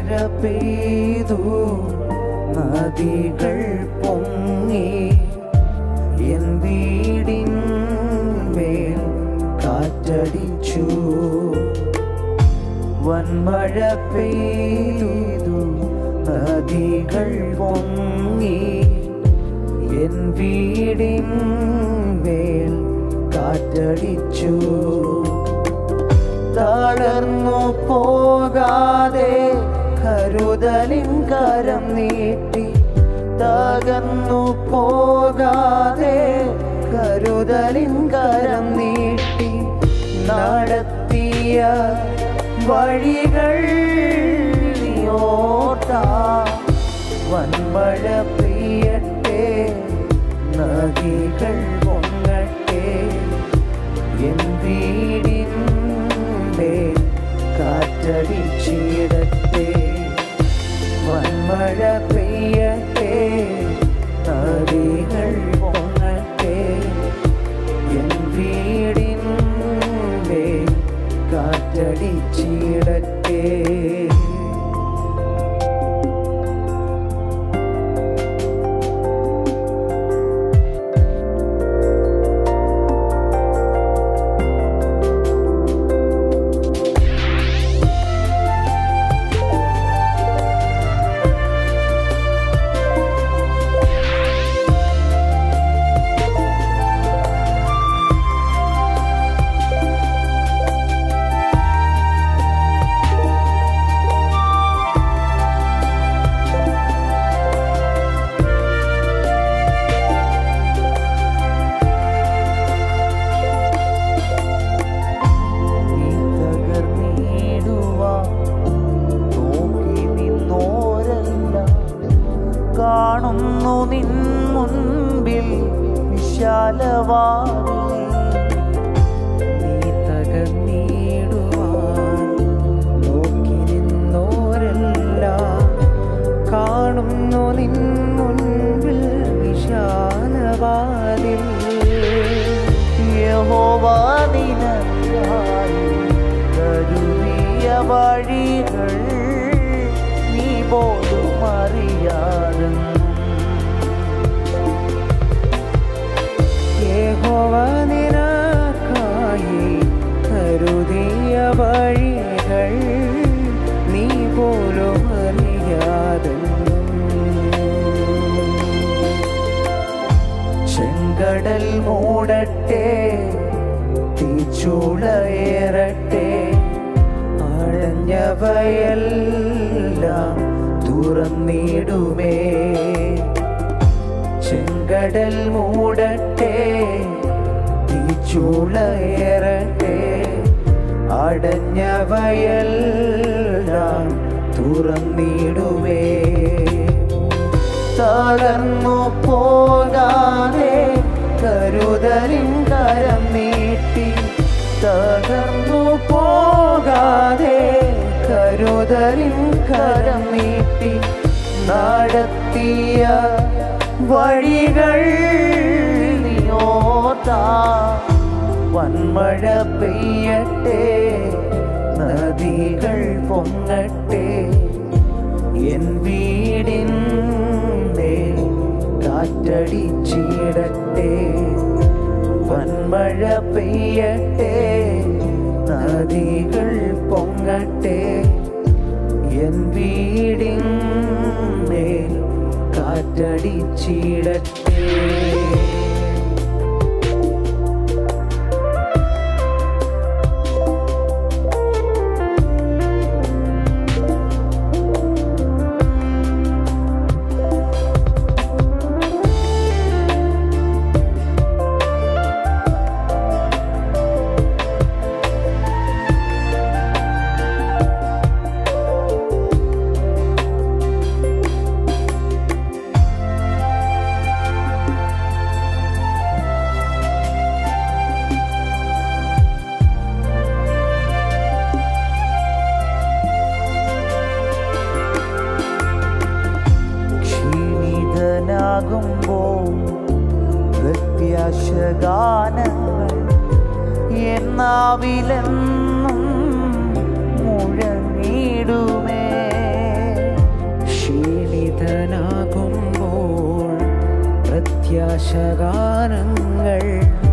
വൻമഴ പെയ്തു നദികൾ പൊങ്ങി എൻ വീടിൻ മേൽ കാറ്റടിച്ചു വൻമഴ പെയ്തു നദികൾ പൊങ്ങി എൻ വീടിൻ മേൽ കാറ്റടിച്ചു തളർന്നു പോകാതെ കരുതലിൻ കരം നീട്ടി തകർന്നു പോകാതെ കരുതലിൻ കരം നീട്ടി നടത്തിയ വഴികൾ നീയോട്ടാ വൻമഴ പെയ്യട്ടെ നദികൾ പൊങ്ങട്ടെ എൻ വീടിൻ്റെ കാറ്റടിച്ചിടട്ടെ വൻമഴ പെയ്യട്ടെ നദികൾ പൊങ്ങട്ടെ എൻ വീടിൻ്റെ കാറ്റടിച്ചിടട്ടെ നീ തകർന്നിടുവാൻ നോക്കി നിന്നോരെല്ലാം കാണുന്നു നിൻ മുൻപിൽ വിശാലവാദി നീ തകർന്നിടുവാൻ നോക്കി നിന്നോരെല്ലാം കാണുന്നു നിൻ മുൻപിൽ വിശാലവാതിൽ യഹോവാ നിനക്കായി കരുതിയ വഴികൾ നീ പോലും അറിയാതെന്നും യഹോവ നിനക്കായി കരുതിയ വഴികൾ നീ പോലും അറിയാതെന്നും ചെങ്കടൽ മൂടട്ടെ തീച്ചൂളയേറട്ടെ അടഞ്ഞവയെല്ലാം തുറന്നിടുമേ ചെങ്കടൽ മൂടട്ടെ തീച്ചൂളയേറട്ടെ അടഞ്ഞവയെല്ലാം തുറന്നിടുമേ തളർന്നു പോകാതെ കരുതലിൻ കരം നീട്ടി തകർന്നു പോകാതെ കരുതലിൻ കരം നീട്ടി നടത്തിയ വഴികൾ നീയോത്താ വൻമഴ പെയ്യട്ടെ നദികൾ പൊങ്ങട്ടെ എൻ വീടിൻ്റെ കാറ്റടിച്ചിടട്ടെ വൻമഴ പെയ്യട്ടെ നദികൾ പൊങ്ങട്ടെ എൻ വീടിൻ്റെ കാറ്റടിച്ചിടട്ടെ ക്ഷീണിതനാകുമ്പോൾ പ്രത്യാശഗാനങ്ങൾ എന്നാവിലെന്നും മുഴങ്ങിടുമേ ഘോഷഗാനങ്ങൾ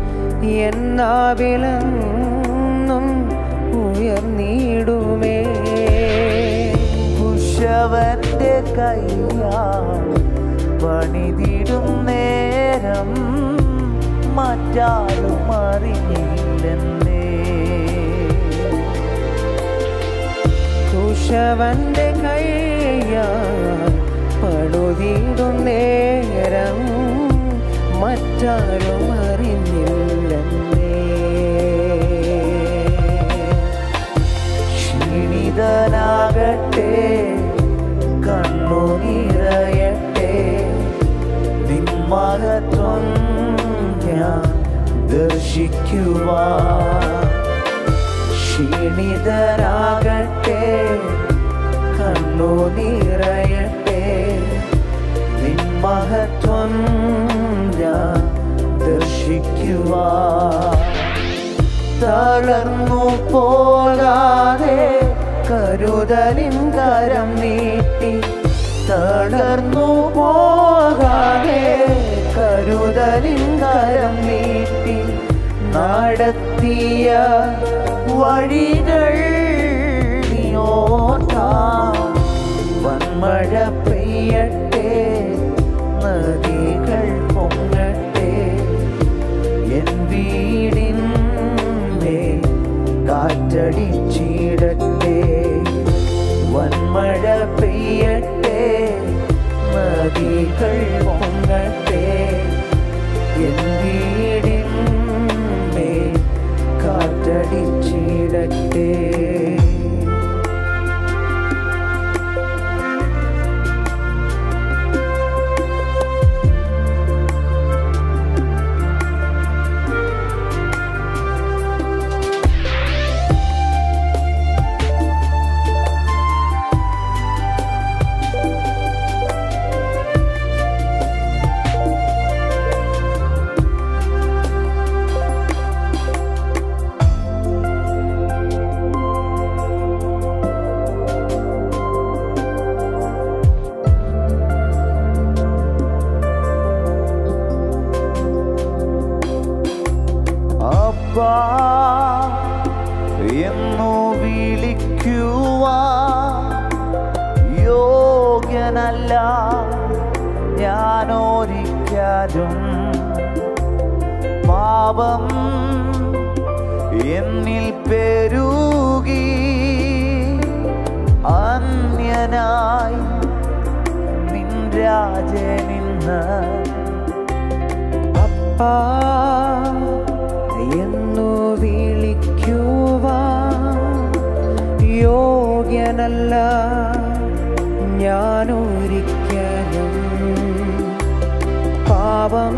എന്നാവിലെന്നും ഉയർന്നിടുമേ കുശവന്റെ കയ്യാ പണിതിടും നേരം മറ്റാരും അറിഞ്ഞില്ലെന്നേ കുശവന്റെ കയ്യാൽ പടുതിടും നേരം മറ്റാരും അറിഞ്ഞില്ലെന്നേ ക്ഷീണിതനാകട്ടെ കണ്ണു നിറയട്ടെ നിന്മഹത്വം ഞാൻ ദർശിക്കുവാൻ ക്ഷീണിതരാകട്ടെ കണ്ണു നിറയട്ടെ നിൻ മഹത്വം ഞാൻ ദർശിക്കുവാ തളർന്നു പോകാതെ കരുതലിൻ കരം നീട്ടി തളർന്നു പോകാതെ കരുതലിൻ കരം നീട്ടി നടത്തിയ വഴികൾ നീയോർക്കാം വന്മഴ പെയ്യട്ടെ നദികൾ പൊങ്ങട്ടെ എൻ വീടിൻ മേൽ കാറ്റടിച്ചിടട്ടെ വന്മഴ പെയ്യട്ടെ നദികൾ പൊങ്ങട്ടെ എൻ വീടിൻ മേൽ കാറ്റടിച്ചിടട്ടെ അപ്പാ എന്നു വിളിക്കുവാ യോഗ്യനല്ല ഞാനൊരിക്കലും പാപം എന്നിൽ പെരുകി അന്യനായി നിൻ രാജനിന്ന് അപ്പാ എന്നു വിളിക്കുവാ യോഗ്യനല്ല ഞാനൊരിക്കലും പാപം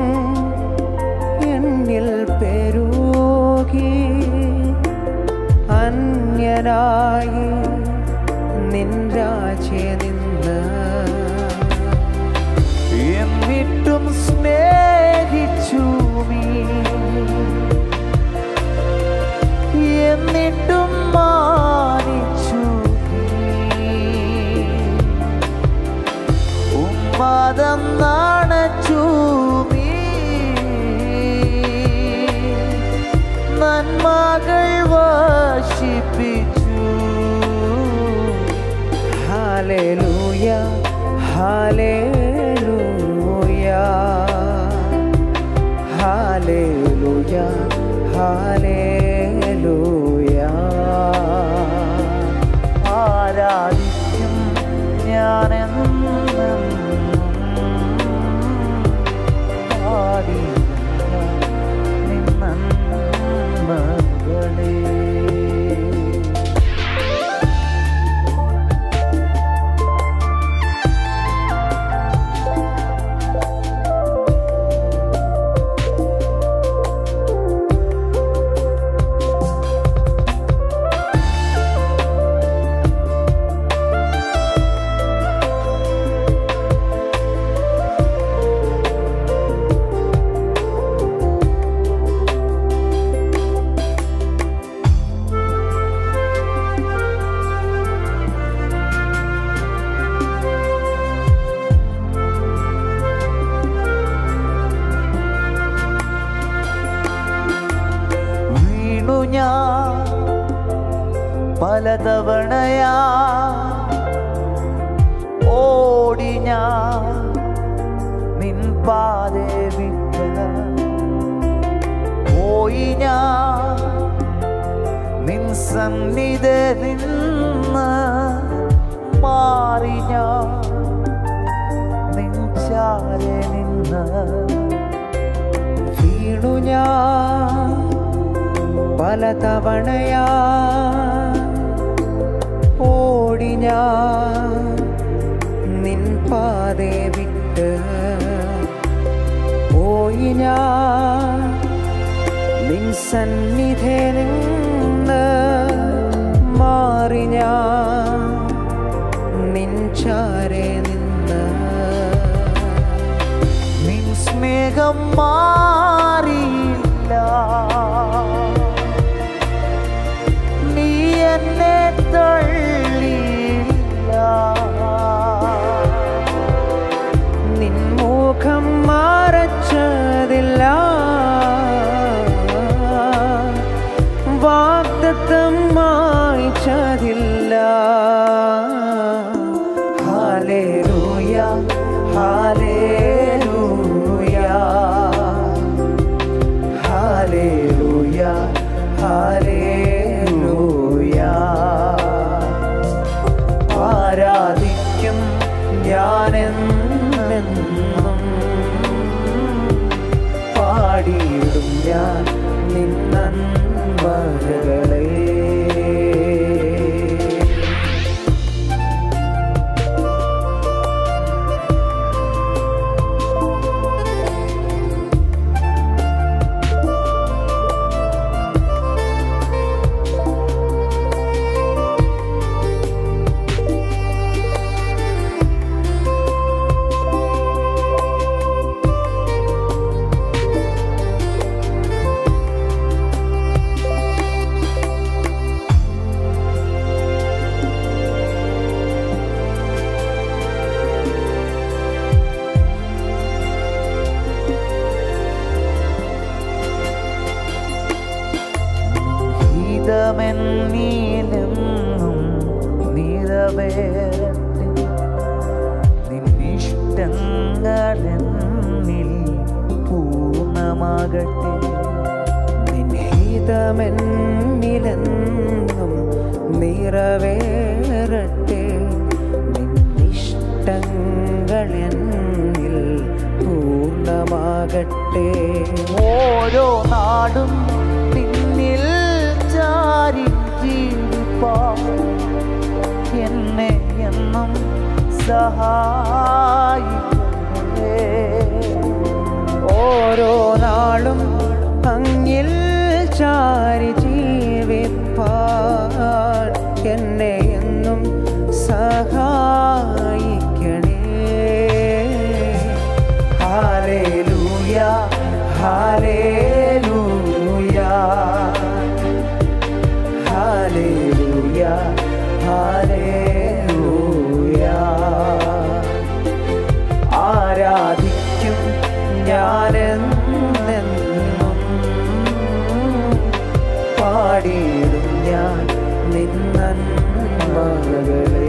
എന്നിൽ പെരുകി അന്യനായി നിൻ രാജ്യ നിന്ന് എന്നിട്ടും സ്നേഹിച്ചു നീ എന്നിട്ടും മാനിച്ചു നീ ഉമ്മതം നാണച്ചു നീ നന്മകൾ വർഷിപ്പിച്ചു ഹാലേലൂയ ഹാലേലൂയ ഹാലേലൂയ ഹാലേലൂയ ആരാധിക്കും ഞാനെന്നും പാടിയില്ല നിൻ നന്മകളേ പലതവണയാ ഓടി ഞാൻ നിൻ പാതെ വിട്ട് പോയി ഞാൻ നിൻ സന്നിധ നിന്ന് മാറി ഞാൻ നിൻ ചാരെ നിന്ന് വീണു ഞാൻ പലതവണയാ ഓടി ഞാൻ നിൻ പാതെ വിട്ട് പോയി ഞാൻ നിൻ സന്നിധി നിന്ന് മാറി ഞാൻ നിൻ ചാരെ നിന്ന് നിൻ സ്നേഹം മാറിയില്ല നീ എന്നെ തള്ളിയില്ല നിൻ മുഖം മറച്ചതില്ല വാഗ്ദത്തം മായ്ച്ചതില്ല ഹാലേലൂയ ഹാലേലൂയ ഹാലേലൂയ ഹാലേലൂയ ആരാധിക്കും ഞാനെന്നെന്നും പാടിയിടും ഞാൻ നിന്നൻപകളെ ഗീതമെന്നീലെന്നും നിറവേറട്ടെ നിന്നിഷ്ടങ്ങളെന്നിൽ പൂർണ്ണമാകട്ടെ നിൻഹിതമെന്നിലെന്നും നിറവേറട്ടെ നിന്നിഷ്ടങ്ങളെന്നിൽ പൂർണ്ണമാകട്ടെ ഓരോ നാടും പിന്നിൽ ചാരി ജീവിപ്പാൻ എന്നെ എന്നും സഹായിക്കണേ ഓരോ നാളും അങ്ങിൽ ചാരി ജീവിപ്പാൻ എന്നെ എന്നും സഹായിക്കണേ ഹാലേലൂയ ഹാലേലൂയ ഹാലേലൂയ ഹാലേലൂയ ആരാധിക്കും ഞാനെന്നെന്നും പാടിയിടും ഞാൻ നിന്നൻ മകളേ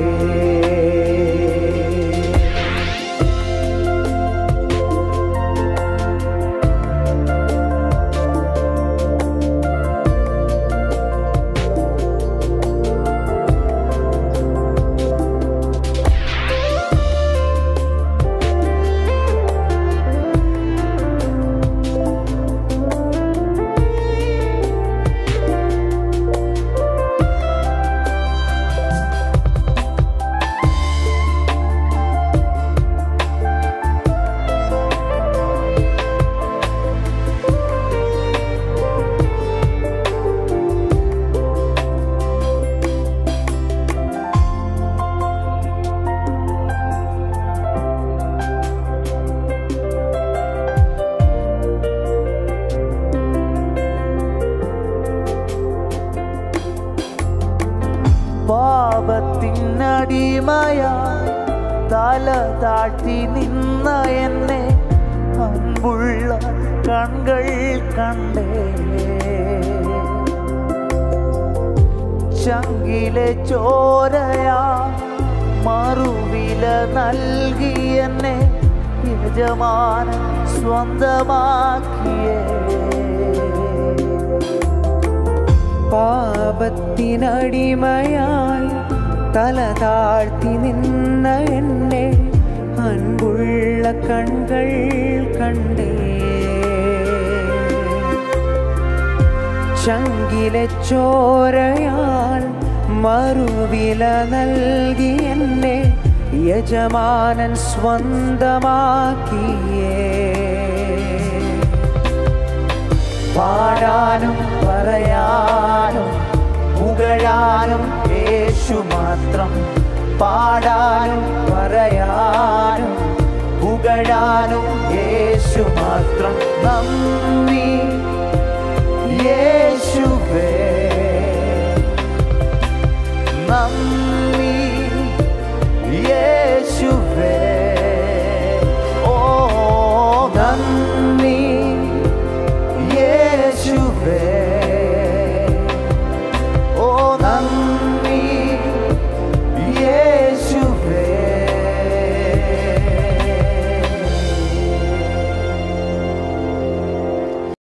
പാപത്തിനടിമയായി തല താഴ്ത്തി നിന്ന എന്നെ അൻപുള്ള കൺകൾ കണ്ടേ ചങ്കിലെ ചോരയാ മറുവില നൽകി എന്നെ യജമാനൻ സ്വന്തമാക്കിയേ പാപത്തിനടിമയായി തല താഴ്ത്തി നിന്ന എന്നെ അൻപുള്ള കൺകൾ കണ്ടേ ചങ്കിലെ ചോരയാൽ മറുവില നൽകി എന്നെ യജമാനൻ സ്വന്തമാക്കിയേ പാടാനും പറയാനും പുകഴാനും യേശു മാത്രം പാടാനും പറയാനും പുകഴാനും യേശു മാത്രം നന്ദി യേശുവേ